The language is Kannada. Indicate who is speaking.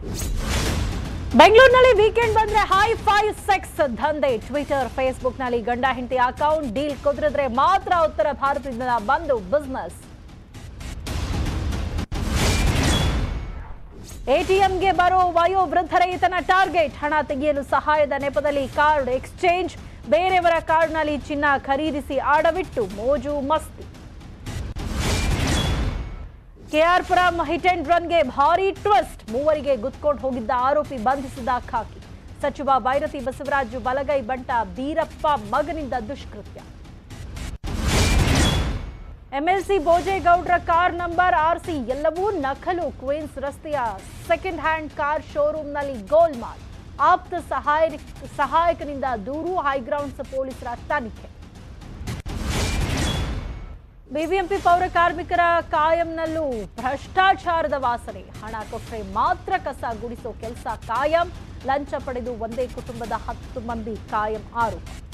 Speaker 1: ಬೆಂಗಳೂರಿನಲ್ಲಿ ವೀಕೆಂಡ್ ಬಂದ್ರೆ ಹೈ ಫೈ ಸೆಕ್ಸ್ ದಂಧೆ ಟ್ವಿಟರ್ ಫೇಸ್ಬುಕ್ ನಲ್ಲಿ ಗಂಡ ಹೆಂಡತಿ ಅಕೌಂಟ್ ಡೀಲ್ ಕುದುರಿದ್ರೆ ಮಾತ್ರ ಉತ್ತರ ಭಾರತದಿಂದ ಬಂದು ಬಿಸ್ನೆಸ್ ಎಟಿಎಂಗೆ ಬರೋ ವಯೋವೃದ್ಧರ ಈತನ ಟಾರ್ಗೆಟ್ ಹಣ ತೆಗೆಯಲು ಸಹಾಯದ ನೆಪದಲ್ಲಿ ಕಾರ್ಡ್ ಎಕ್ಸ್ಚೇಂಜ್ ಬೇರೆಯವರ ಕಾರ್ಡ್ನಲ್ಲಿ ಚಿನ್ನ ಖರೀದಿಸಿ ಆಡವಿಟ್ಟು ಮೋಜು ಮಸ್ತಿ ಕೆಆರ್ಪುರಂ ಹಿಟ್ ಅಂಡ್ ರನ್ಗೆ ಭಾರಿ ಟ್ವಿಸ್ಟ್ ಮೂವರಿಗೆ ಗುದ್ಕೊಂಡು ಹೋಗಿದ್ದ ಆರೋಪಿ ಬಂಧಿಸಿದ ಖಾಕಿ ಸಚಿವ ಬೈರತಿ ಬಸವರಾಜು ಬಲಗೈ ಬಂಟ ಬೀರಪ್ಪ ಮಗನಿಂದ ದುಷ್ಕೃತ್ಯ ಎಂಎಲ್ಸಿ ಭೋಜೇಗೌಡ್ರ ಕಾರ್ ನಂಬರ್ ಆರ್ಸಿ ಎಲ್ಲವೂ ನಕಲು ಕ್ವೀನ್ಸ್ ರಸ್ತೆಯ ಸೆಕೆಂಡ್ ಹ್ಯಾಂಡ್ ಕಾರ್ ಶೋರೂಮ್ನಲ್ಲಿ ಗೋಲ್ಮಾಲ್ ಆಪ್ತ ಸಹಾಯ ಸಹಾಯಕನಿಂದ ದೂರು ಹೈಗ್ರೌಂಡ್ಸ್ ಪೊಲೀಸರ ತನಿಖೆ ಬಿಬಿಎಂಪಿ ಪೌರ ಕಾರ್ಮಿಕರ ಕಾಯಂನಲ್ಲೂ ಭ್ರಷ್ಟಾಚಾರದ ವಾಸನೆ ಹಣ ಕೊಟ್ಟರೆ ಮಾತ್ರ ಕಸ ಗುಡಿಸೋ ಕೆಲಸ ಕಾಯಂ ಲಂಚ ಪಡೆದು ಒಂದೇ ಕುಟುಂಬದ ಹತ್ತು ಮಂದಿ ಕಾಯಂ ಆರೋಪ